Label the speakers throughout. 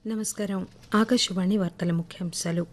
Speaker 1: నమస్కారం ఆకాశవాణి వార్తల ముఖ్యాంశాలు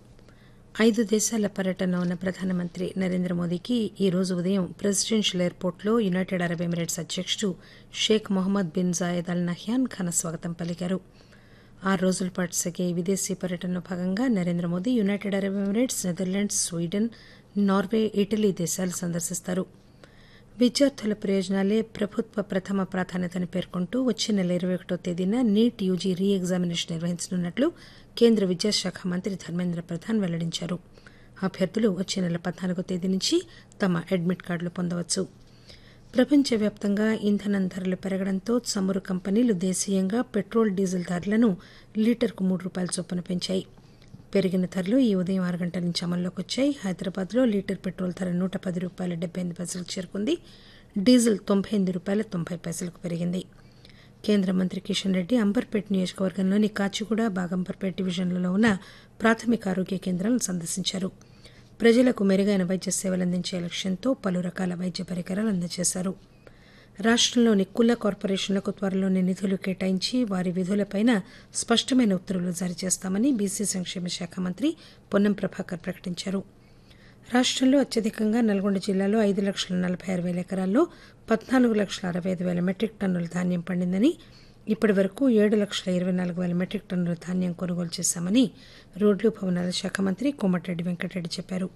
Speaker 1: ఐదు దేశాల పర్యటనలో ఉన్న ప్రధానమంత్రి నరేంద్ర మోదీకి ఈ రోజు ఉదయం ప్రెసిడెన్షియల్ ఎయిర్పోర్టులో యునైటెడ్ అరబ్ ఎమిరేట్స్ అధ్యకుడు Sheikh Mohammed bin Zayed Al Nahyan ఘన స్వాగతం పలికారు ఆరు రోజుల పాటు సాగే ఈ విదేశీ పర్యటనలో భాగంగా Narendra Modi United Arab Emirates Netherlands Sweden Norway Italy దేశాలు సందర్శిస్తారు విద్యార్థుల ప్రయోజనాలే ప్రభుత్వ ప్రథమ ప్రాధాన్యతని పేర్కొంటూ వచ్చే నెల ఇరవై ఒకటో తేదీన నీట్ యూజీ రీ ఎగ్జామినేషన్ నిర్వహించనున్నట్లు కేంద్ర విద్యాశాఖ మంత్రి ధర్మేంద్ర ప్రధాన్ వెల్లడించారు అభ్యర్థులు వచ్చే నెల పద్నాలుగో తేదీ నుంచి తమ అడ్మిట్ కార్డులు పొందవచ్చు ప్రపంచవ్యాప్తంగా ఇంధనం ధరలు పెరగడంతో చమురు కంపెనీలు దేశీయంగా పెట్రోల్ డీజిల్ ధరలను లీటర్కు మూడు రూపాయల చొప్పున పెంచాయి పెరిగిన ధరలు ఈ ఉదయం ఆరు గంటల నుంచి అమల్లోకి వచ్చాయి హైదరాబాద్లో లీటర్ పెట్రోల్ ధర నూట పది రూపాయల డెబ్బై ఎనిమిది పైసలకు చేరుకుంది డీజిల్ తొంభై ఎనిమిది రూపాయల తొంభై పైసలకు పెరిగింది కేంద్ర మంత్రి కిషన్ రెడ్డి అంబర్పేట్ నియోజకవర్గంలోని కాచిగూడ బాగంబర్పేట్ డివిజన్లలో ఉన్న ప్రాథమిక ఆరోగ్య కేంద్రాలను సందర్శించారు ప్రజలకు మెరుగైన వైద్య సేవలు అందించే లక్ష్యంతో పలు రకాల వైద్య పరికరాలు అందజేశారు రాష్టంలోని కుల కార్పొరేషన్లకు త్వరలోనే నిధులు కేటాయించి వారి విధులపైన స్పష్టమైన ఉత్తర్వులు జారీ చేస్తామని బీసీ సంక్షేమ శాఖ మంత్రి పొన్నం ప్రభాకర్ ప్రకటించారు రాష్టంలో అత్యధికంగా నల్గొండ జిల్లాలో ఐదు లక్షల నలభై ఆరు వేల ఎకరాల్లో పద్నాలుగు లక్షల అరవై ఐదు వేల మెట్రిక్ టన్నుల ధాన్యం పండిందని ఇప్పటి వరకు ఏడు లక్షల ఇరవై నాలుగు వేల మెట్రిక్ టన్నుల ధాన్యం కొనుగోలు చేశామని రోడ్లు భవనాల శాఖ మంత్రి కోమటిరెడ్డి వెంకటరెడ్డి చెప్పారు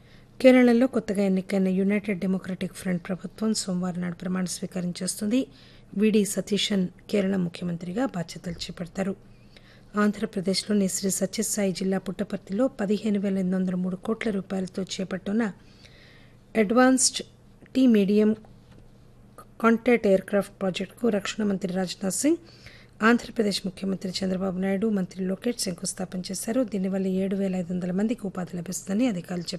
Speaker 1: కేరళలో కొత్తగా ఎన్నికైన యునైటెడ్ డెమోక్రటిక్ ఫ్రంట్ ప్రభుత్వం సోమవారం నాడు ప్రమాణ స్వీకారం చేస్తుంది విడి సతీశన్ కేరళ ముఖ్యమంత్రిగా బాధ్యతలు చేపడతారు ఆంధ్రప్రదేశ్లోని శ్రీ సత్యసాయి జిల్లా పుట్టపర్తిలో పదిహేను వేల ఎనిమిది వందల మూడు కోట్ల రూపాయలతో చేపట్టున్న advanced T medium contact aircraft ప్రాజెక్టుకు రక్షణ మంత్రి రాజ్నాథ్ సింగ్ ఆంధ్రప్రదేశ్ ముఖ్యమంత్రి చంద్రబాబు నాయుడు మంత్రి లోకేష్ శంకుస్థాపన చేశారు దీనివల్ల ఏడు వేల ఐదు వందల మందికి ఉపాధి లభిస్తుందని అధికారులు చెప్పారు